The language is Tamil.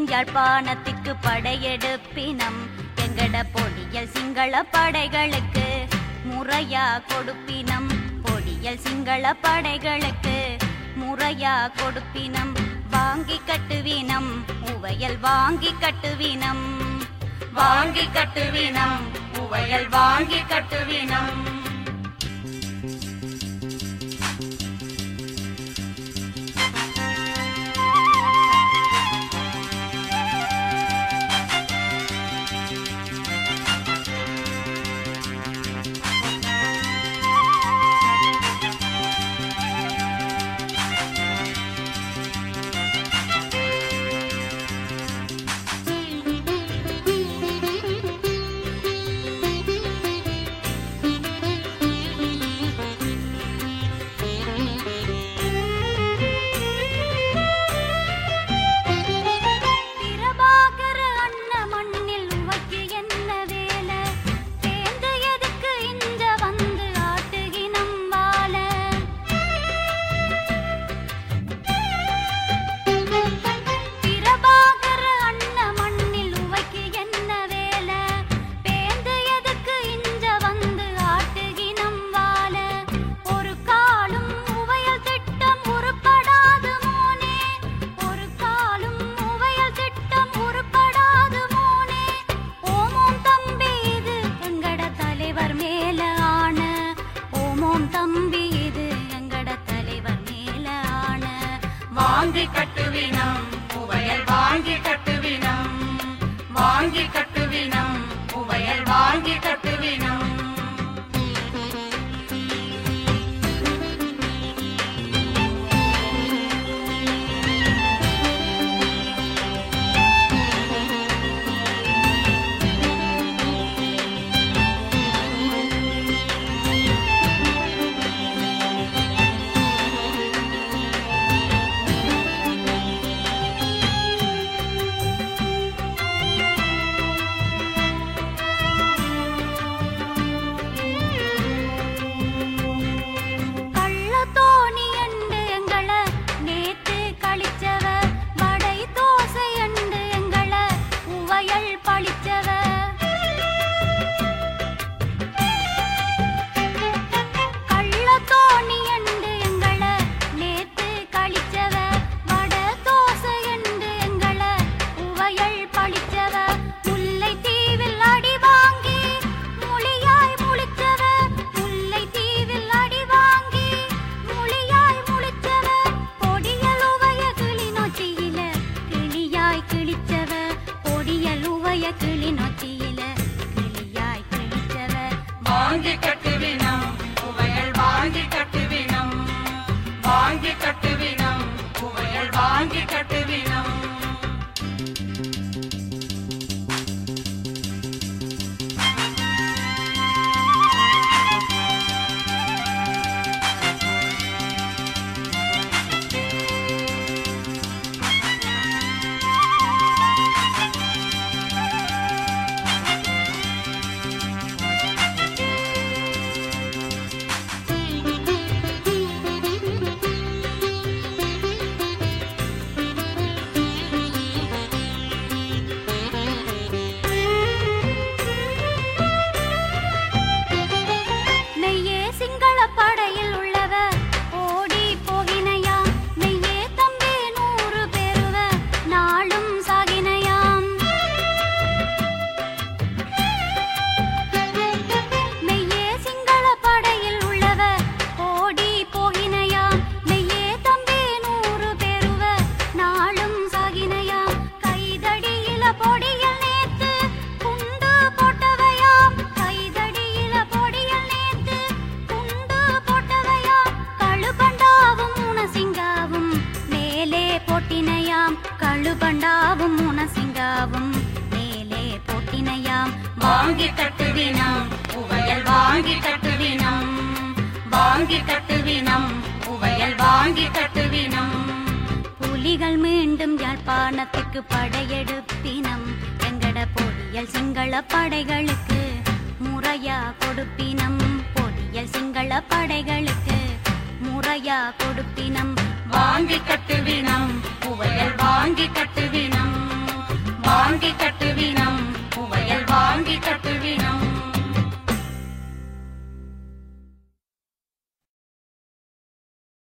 யாழ்ப்பாணத்திற்கு படையெடுப்பினம் எங்கட பொடியல் சிங்கள படைகளுக்கு முறையா கொடுப்பினம் பொடியல் சிங்கள படைகளுக்கு முறையா கொடுப்பினம் வாங்கி கட்டுவினம் உவையல் வாங்கி கட்டுவினம் வாங்கி கட்டுவினம் உவையல் வாங்கி கட்டுவினம் பிரபாகர அண்ண மண்ணில் உனக்கு என்ன வேலை தேர்ந்து எதுக்கு இங்க வந்து ஆட்டுகினம் வாழ பிரபாகர அண்ண மண்ணில் உனக்கு என்ன வேலை பேந்து எதுக்கு இங்க வந்து ஆட்டுகினம் வாழ ஒரு காலும் உவையல் திட்டம் உருப்படாது மோனே ஒரு காலும் உவையல் திட்டம் உருப்படாது மோனே ஓமோம் தம்பி இது எங்கட தலைவர் மேல ஆன ஓமோம் தம்பி இது எங்கட தலைவர் மேல ஆன வாங்கி கட்டுவினம் உவையல் வாங்கி கட்டுவினம் வாங்கி கட்டுவினம் உவையல் வாங்கி கட்டுவினம் கள்ளத்தோணி என்று எங்கள நேத்து கழிச்சவ வடை தோசை என்று எங்கள உவையல் பழிச்சவ கள்ளத்தோணி என்று எங்கள நேத்து கழிச்சவ வட தோசை என்று எங்கள உவையல் பழிச்சவ முல்லை தீவில் அடி வாங்கி மொழியாய் முழிச்சவ முல்லை தீவில் அடி வாங்கி மொழியாய் முழிச்சவ பொடியல் உவைய கிளி நொச்சியில கிளியாய் கிழிச்சவ பொடியல் உவைய கிளி நொச்சியில கிளியாய் கிழிச்சவ வாங்கி கட்டுவினம் உவையல் வாங்கி கட்டுவினம் வாங்கி கட்டுவினம் உவையல் வாங்கி கட்டுவினம் மெய்யே சிங்கள படையில் உள்ளவ ஓடி போகினையாம் மெய்யே தம்பி நூறு பெறுவ நாளும் சாகினையாம் மெய்யே சிங்கள படையில் உள்ளவ ஓடி போகினையாம் மெய்யே தம்பி நூறு பெறுவ நாளும் சாகினையாம் கைதடியில பொடியில் நேத்து குண்டு போட்டவையாம் கைதடியில பொடியில் நேத்து குண்டு போட்டவையாம் கழுபண்டாவும் முனசிங்காவும் மேலே போட்டினையாம் கழுபண்டாவும் முனசிங்காவும் மேலே போட்டினையாம் வாங்கி கட்டுவினம் உவையல் வாங்கி கட்டுவினம் வாங்கி கட்டுவினம் உவையல் வாங்கி கட்டுவினம் புலிகள் மீண்டும் யாழ்ப்பாணத்துக்கு படையெடுப்பினம் எங்கட பொடியல் சிங்கள படைகளுக்கு முறையா கொடுப்பினம் பொடியல் சிங்கள படைகளுக்கு முறையா கொடுப்பினம் வாங்கி கட்டுவினம் உவையல் வாங்கி கட்டுவினம் வாங்கி கட்டுவினம்